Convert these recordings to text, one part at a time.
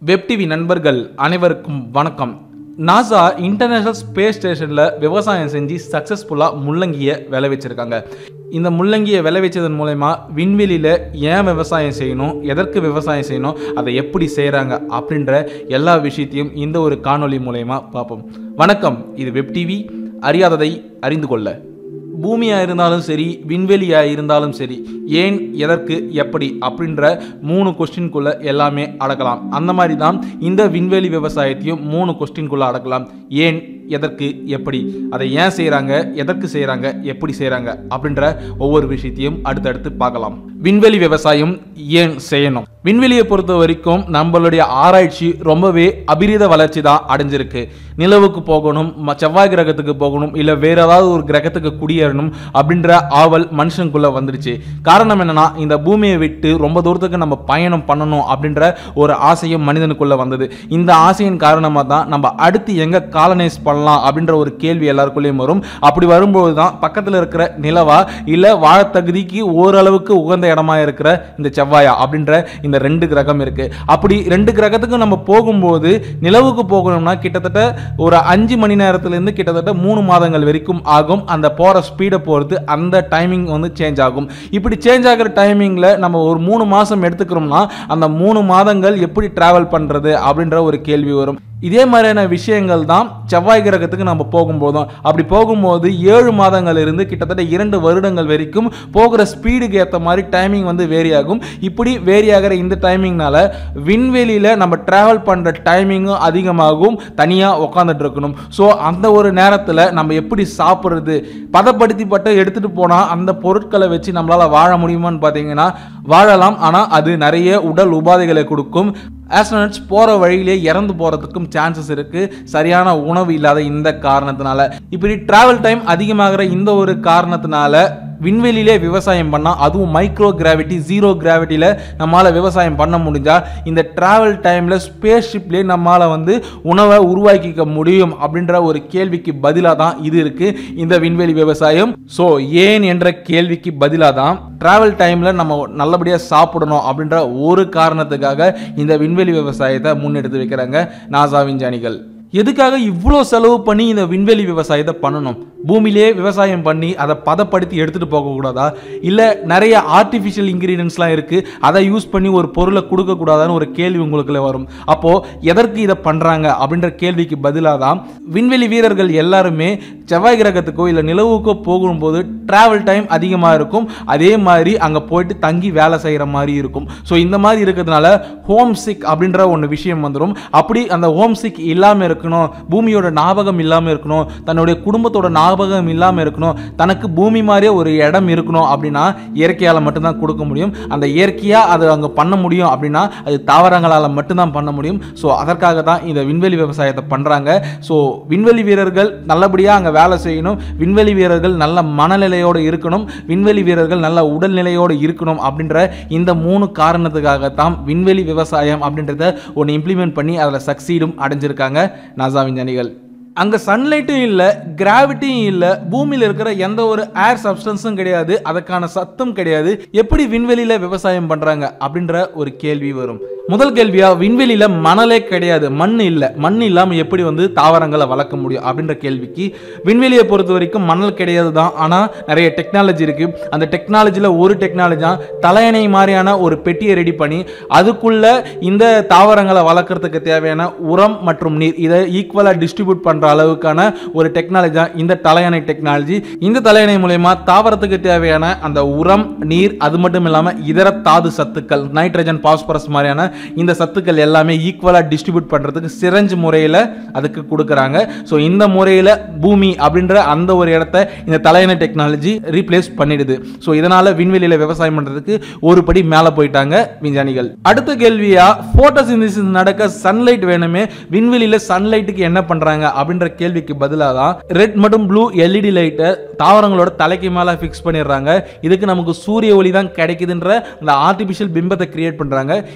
web TV நண்பர்கள் அனைவருக்கும் வணக்கம் நாசா இன்டர்நேஷனல் ஸ்பேஸ் ஸ்டேஷனில் விவசாயம் செஞ்சு சக்ஸஸ்ஃபுல்லாக முள்ளங்கியை விளைவிச்சிருக்காங்க இந்த முள்ளங்கியை விளைவிச்சதன் மூலயமா விண்வெளியில் ஏன் விவசாயம் செய்யணும் எதற்கு விவசாயம் செய்யணும் அதை எப்படி செய்கிறாங்க அப்படின்ற எல்லா விஷயத்தையும் இந்த ஒரு காணொளி மூலயமா பார்ப்போம் வணக்கம் இது வெப் டிவி அறியாததை அறிந்து கொள்ள பூமியாக இருந்தாலும் சரி விண்வெளியாக இருந்தாலும் சரி ஏன் எதற்கு எப்படி அப்படின்ற மூணு கொஸ்டின்குள்ளே எல்லாமே அடக்கலாம் அந்த மாதிரி தான் இந்த விண்வெளி விவசாயத்தையும் மூணு கொஸ்டின்குள்ளே அடக்கலாம் ஏன் எதற்கு எப்படி அதை ஏன் செய்கிறாங்க எதற்கு செய்கிறாங்க எப்படி செய்கிறாங்க அப்படின்ற ஒவ்வொரு விஷயத்தையும் அடுத்தடுத்து பார்க்கலாம் விண்வெளி விவசாயம் ஏன் செய்யணும் விண்வெளியை பொறுத்த வரைக்கும் நம்மளுடைய ஆராய்ச்சி ரொம்பவே அபிரித வளர்ச்சி தான் அடைஞ்சிருக்கு நிலவுக்கு போகணும் ம- செவ்வாய் கிரகத்துக்கு போகணும் இல்லை வேற ஏதாவது ஒரு கிரகத்துக்கு குடியேறணும் அப்படின்ற ஆவல் மனுஷனுக்குள்ள வந்துடுச்சு காரணம் என்னன்னா இந்த பூமியை விட்டு ரொம்ப தூரத்துக்கு நம்ம பயணம் பண்ணணும் அப்படின்ற ஒரு ஆசையும் மனிதனுக்குள்ள வந்தது இந்த ஆசையின் காரணமாக தான் நம்ம அடுத்து எங்க காலனைஸ் பண்ணலாம் அப்படின்ற ஒரு கேள்வி எல்லாருக்குள்ளேயும் வரும் அப்படி வரும்போது தான் பக்கத்தில் இருக்கிற நிலவா இல்லை வாழத்தகுதிக்கு ஓரளவுக்கு உகந்த இடமா இருக்கிற இந்த செவ்வாயா அப்படின்ற இந்த ரெண்டு கிரகம் இருக்கு அப்படி ரெண்டு கிரகத்துக்கும் நம்ம போகும்போது நிலவுக்கு போகணும்னா கிட்டத்தட்ட ஒரு அஞ்சு மணி நேரத்திலேருந்து கிட்டத்தட்ட மூணு மாதங்கள் வரைக்கும் ஆகும் அந்த போகிற ஸ்பீடை பொறுத்து அந்த டைமிங் வந்து சேஞ்ச் ஆகும் இப்படி சேஞ்ச் ஆகிற டைமிங்கில் நம்ம ஒரு மூணு மாதம் எடுத்துக்கிறோம்னா அந்த மூணு மாதங்கள் எப்படி டிராவல் பண்ணுறது அப்படின்ற ஒரு கேள்வி வரும் இதே மாதிரியான விஷயங்கள் தான் செவ்வாய் கிரகத்துக்கு நம்ம போகும்போதும் அப்படி போகும்போது ஏழு மாதங்கள் இருந்து கிட்டத்தட்ட இரண்டு வருடங்கள் வரைக்கும் போகிற ஸ்பீடுக்கு ஏற்ற மாதிரி டைமிங் வந்து வேரி ஆகும் இப்படி வேரி ஆகிற இந்த டைமிங்னால விண்வெளியில் நம்ம ட்ராவல் பண்ணுற டைமிங்கும் அதிகமாகும் தனியாக உட்காந்துட்டு இருக்கணும் ஸோ அந்த ஒரு நேரத்தில் நம்ம எப்படி சாப்பிட்றது பதப்படுத்தி பட்டு எடுத்துகிட்டு போனால் அந்த பொருட்களை வச்சு நம்மளால் வாழ முடியுமான்னு பார்த்தீங்கன்னா வாழலாம் ஆனால் அது நிறைய உடல் உபாதைகளை கொடுக்கும் ஆஸ்ட்ரோனட்ஸ் போகிற வழியிலே இறந்து போகிறதுக்கும் சான்சஸ் இருக்குது சரியான உணவு இல்லாத இந்த காரணத்தினால இப்படி ட்ராவல் டைம் அதிகமாகிற இந்த ஒரு காரணத்தினால விண்வெளியிலே விவசாயம் பண்ணால் அதுவும் மைக்ரோ கிராவிட்டி ஜீரோ கிராவிட்டியில் நம்மளால் விவசாயம் பண்ண முடிஞ்சால் இந்த ட்ராவல் டைமில் ஸ்பேஸ் ஷிப்லேயே நம்மளால் வந்து உணவை உருவாக்கிக்க முடியும் அப்படின்ற ஒரு கேள்விக்கு பதிலாக தான் இது இருக்குது இந்த விண்வெளி விவசாயம் ஸோ ஏன் என்ற கேள்விக்கு பதிலாக தான் ட்ராவல் டைமில் நம்ம நல்லபடியாக சாப்பிடணும் அப்படின்ற ஒரு காரணத்துக்காக இந்த விண்வெளி விவசாயத்தை முன்னெடுத்து வைக்கிறாங்க நாசா விஞ்ஞானிகள் எதுக்காக இவ்வளோ செலவு பண்ணி இந்த விண்வெளி விவசாயத்தை பண்ணணும் பூமியிலே விவசாயம் பண்ணி அதை பதப்படுத்தி எடுத்துகிட்டு போகக்கூடாதா இல்லை நிறைய ஆர்டிஃபிஷியல் இன்க்ரீடியன்ஸ்லாம் இருக்குது அதை யூஸ் பண்ணி ஒரு பொருளை கொடுக்கக்கூடாதான்னு ஒரு கேள்வி உங்களுக்குள்ள வரும் அப்போது எதற்கு இதை பண்ணுறாங்க அப்படின்ற கேள்விக்கு பதிலாக தான் விண்வெளி வீரர்கள் எல்லாருமே செவ்வாய் கிரகத்துக்கோ இல்லை நிலவுக்கோ போகும்போது ட்ராவல் டைம் அதிகமாக இருக்கும் அதே மாதிரி அங்கே போயிட்டு தங்கி வேலை செய்கிற மாதிரி இருக்கும் ஸோ இந்த மாதிரி இருக்கிறதுனால ஹோம் சிக் அப்படின்ற ஒன்று விஷயம் வந்துடும் அப்படி அந்த ஹோம் சிக் இல்லாமல் இருக்கணும் பூமியோட ஞாபகம் இல்லாமல் இருக்கணும் தன்னுடைய குடும்பத்தோட ஞாபகம் இல்லாமல் இருக்கணும் தனக்கு பூமி மாதிரியே ஒரு இடம் இருக்கணும் அப்படின்னா இயற்கையால் மட்டும்தான் கொடுக்க முடியும் அந்த இயற்கையாக அதை அங்கே பண்ண முடியும் அப்படின்னா அது தாவரங்களால் மட்டும்தான் பண்ண முடியும் ஸோ அதற்காக தான் இந்த விண்வெளி விவசாயத்தை பண்ணுறாங்க ஸோ விண்வெளி வீரர்கள் நல்லபடியாக அங்கே வேலை செய்யணும் விண்வெளி வீரர்கள் நல்ல மனநிலையோடு இருக்கணும் விண்வெளி வீரர்கள் நல்ல உடல்நிலையோடு இருக்கணும் அப்படின்ற இந்த மூணு காரணத்துக்காகத்தான் விண்வெளி விவசாயம் அப்படின்றத ஒன்று இம்ப்ளிமெண்ட் பண்ணி அதில் சக்சீடும் அடைஞ்சிருக்காங்க நாசா விஞ்ஞானிகள் அங்கே சன்லைட்டும் இல்லை கிராவிட்டியும் இல்லை பூமியில் இருக்கிற எந்த ஒரு ஏர் சப்ஸ்டன்ஸும் கிடையாது அதுக்கான சத்தம் கிடையாது எப்படி விண்வெளியில் விவசாயம் பண்ணுறாங்க அப்படின்ற ஒரு கேள்வி வரும் முதல் கேள்வியா விண்வெளியில் மணலே கிடையாது மண் இல்லை மண் இல்லாமல் எப்படி வந்து தாவரங்களை வளர்க்க முடியும் அப்படின்ற கேள்விக்கு விண்வெளியை பொறுத்த வரைக்கும் மணல் கிடையாது தான் ஆனால் நிறைய டெக்னாலஜி இருக்குது அந்த டெக்னாலஜியில் ஒரு டெக்னாலஜி தான் தலையணை மாதிரியான ஒரு பெட்டியை ரெடி பண்ணி அதுக்குள்ள இந்த தாவரங்களை வளர்க்குறதுக்கு தேவையான உரம் மற்றும் நீர் இதை ஈக்குவலாக டிஸ்ட்ரிபியூட் பண்ணுற அளவுக்கான ஒரு டெக்னாலஜி தான் இந்த தலையணை டெக்னாலஜி இந்த தலையணை மூலயமா தாவரத்துக்கு தேவையான அந்த உரம் நீர் அது மட்டும் இல்லாமல் இதர தாது சத்துக்கள் நைட்ரஜன் பாஸ்பரஸ் மாதிரியான இந்த சத்துக்கள் எல்லாமே ஈக்குவலாக டிஸ்ட்ரிபியூட் பண்ணுறதுக்கு சிரஞ்சு முறையில் அதுக்கு கொடுக்குறாங்க ஸோ இந்த முறையில் பூமி அப்படின்ற அந்த ஒரு இடத்த இந்த தலையணை டெக்னாலஜி ரீப்ளேஸ் பண்ணிடுது ஸோ இதனால் விண்வெளியில் விவசாயம் பண்ணுறதுக்கு ஒரு படி மேலே போயிட்டாங்க விஞ்ஞானிகள் அடுத்த கேள்வியா ஃபோட்டோசிந்தசிஸ் நடக்க சன்லைட் வேணுமே விண்வெளியில் சன்லைட்டுக்கு என்ன பண்ணுறாங்க அப்படின்ற கேள்விக்கு பதிலாக தான் ரெட் மற்றும் ப்ளூ எல்இடி லைட்டை தாவரங்களோட தலைக்கு மேலே ஃபிக்ஸ் பண்ணிடுறாங்க இதுக்கு நமக்கு சூரிய ஒளி தான் கிடைக்குதுன்ற அந்த ஆர்டிஃபிஷியல் பிம்பத்தை கிரியேட் பண்ணுறாங்க இப்படி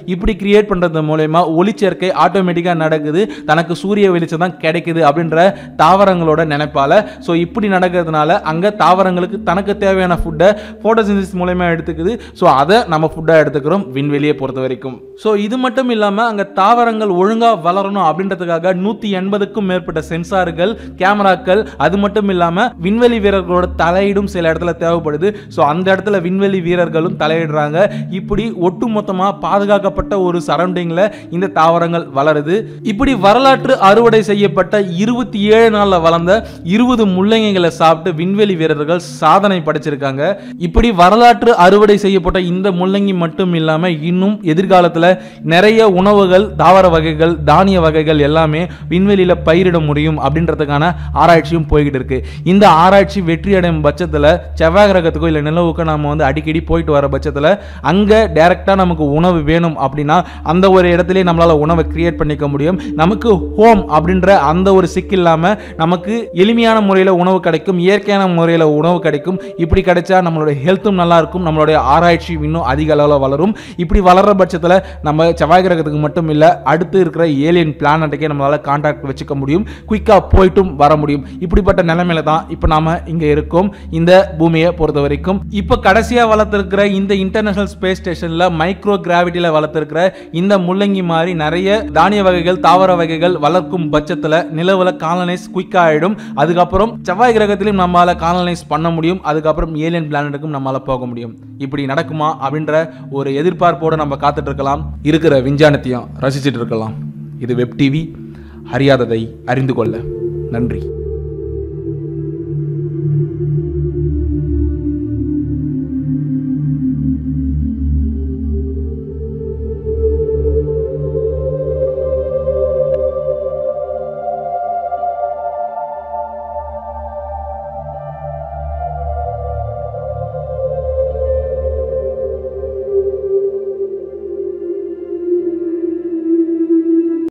கிரியேட் பண்ணுறது மூலயமா ஒளிச்சேர்க்கை ஆட்டோமேட்டிக்காக நடக்குது தனக்கு சூரிய வெளிச்சம் தான் கிடைக்குது அப்படின்ற தாவரங்களோட நினைப்பால ஸோ இப்படி நடக்கிறதுனால அங்கே தாவரங்களுக்கு தனக்கு தேவையான ஃபுட்டை ஃபோட்டோசிந்தசிஸ் மூலயமா எடுத்துக்குது ஸோ அதை நம்ம ஃபுட்டாக எடுத்துக்கிறோம் விண்வெளியை பொறுத்த வரைக்கும் ஸோ இது மட்டும் இல்லாமல் அங்கே தாவரங்கள் ஒழுங்காக வளரணும் அப்படின்றதுக்காக நூற்றி எண்பதுக்கும் மேற்பட்ட சென்சார்கள் கேமராக்கள் அது மட்டும் இல்லாமல் விண்வெளி வீரர்களோட தலையீடும் சில இடத்துல தேவைப்படுது ஸோ அந்த இடத்துல விண்வெளி வீரர்களும் தலையிடுறாங்க இப்படி ஒட்டுமொத்தமாக பாதுகாக்கப்பட்ட ஒரு சரௌண்டிங்கில் இந்த தாவரங்கள் வளருது இப்படி வரலாற்று அறுவடை செய்யப்பட்ட இருபத்தி ஏழு நாளில் வளர்ந்த இருபது முள்ளங்கிகளை சாப்பிட்டு விண்வெளி வீரர்கள் சாதனை படைச்சிருக்காங்க இப்படி வரலாற்று அறுவடை செய்யப்பட்ட இந்த முள்ளங்கி மட்டும் இல்லாமல் இன்னும் எதிர்காலத்தில் நிறைய உணவுகள் தாவர வகைகள் தானிய வகைகள் எல்லாமே விண்வெளியில் பயிரிட முடியும் அப்படின்றதுக்கான ஆராய்ச்சியும் போய்கிட்டு இருக்கு இந்த ஆராய்ச்சி வெற்றி அடையும் பட்சத்தில் செவ்வாய் கிரகத்துக்கோ இல்லை நிலவுக்கோ நம்ம வந்து அடிக்கடி போயிட்டு வர பட்சத்தில் அங்கே டைரெக்டாக நமக்கு உணவு வேணும் அப்படின்னா அந்த ஒரு இடத்துல நம்மளால் உணவை கிரியேட் பண்ணிக்க முடியும் நமக்கு ஹோம் அப்படின்ற அந்த ஒரு சிக்கு இல்லாமல் நமக்கு எளிமையான முறையில் உணவு கிடைக்கும் இயற்கையான முறையில் உணவு கிடைக்கும் இப்படி கிடைச்சா நம்மளுடைய ஹெல்த்தும் நல்லா இருக்கும் நம்மளுடைய ஆராய்ச்சி இன்னும் அதிக அளவில் வளரும் இப்படி வளர்ற பட்சத்தில் நம்ம செவ்வாய் கிரகத்துக்கு மட்டும் இல்லை அடுத்து இருக்கிற ஏலியன் பிளானட்டுக்கே நம்மளால் கான்டாக்ட் வச்சுக்க முடியும் குயிக்காக போயிட்டும் வர முடியும் இப்படிப்பட்ட நிலைமையில தான் இப்போ நாம இங்கே இருக்கோம் இந்த பூமியை பொறுத்த வரைக்கும் இப்போ கடைசியாக வளர்த்துருக்கிற இந்த இன்டர்நேஷனல் ஸ்பேஸ் ஸ்டேஷனில் மைக்ரோ கிராவிட்டியில் வளர்த்துருக்கிற இந்த முள்ளங்கி மாதிரி நிறைய தானிய வகைகள் தாவர வகைகள் வளர்க்கும் பட்சத்தில் நிலவில் காலனைஸ் குயிக்காக ஆகிடும் அதுக்கப்புறம் செவ்வாய் கிரகத்திலும் நம்மளால் காலனைஸ் பண்ண முடியும் அதுக்கப்புறம் ஏலியன் பிளானட்டுக்கும் நம்மளால் போக முடியும் இப்படி நடக்குமா அப்படின்ற ஒரு எதிர்பார்ப்போடு நம்ம காத்துட்டு இருக்கலாம் இருக்கிற விஞ்ஞானத்தையும் ரசிச்சிட்டு இருக்கலாம் இது வெப் டிவி அறியாததை அறிந்து கொள்ள நன்றி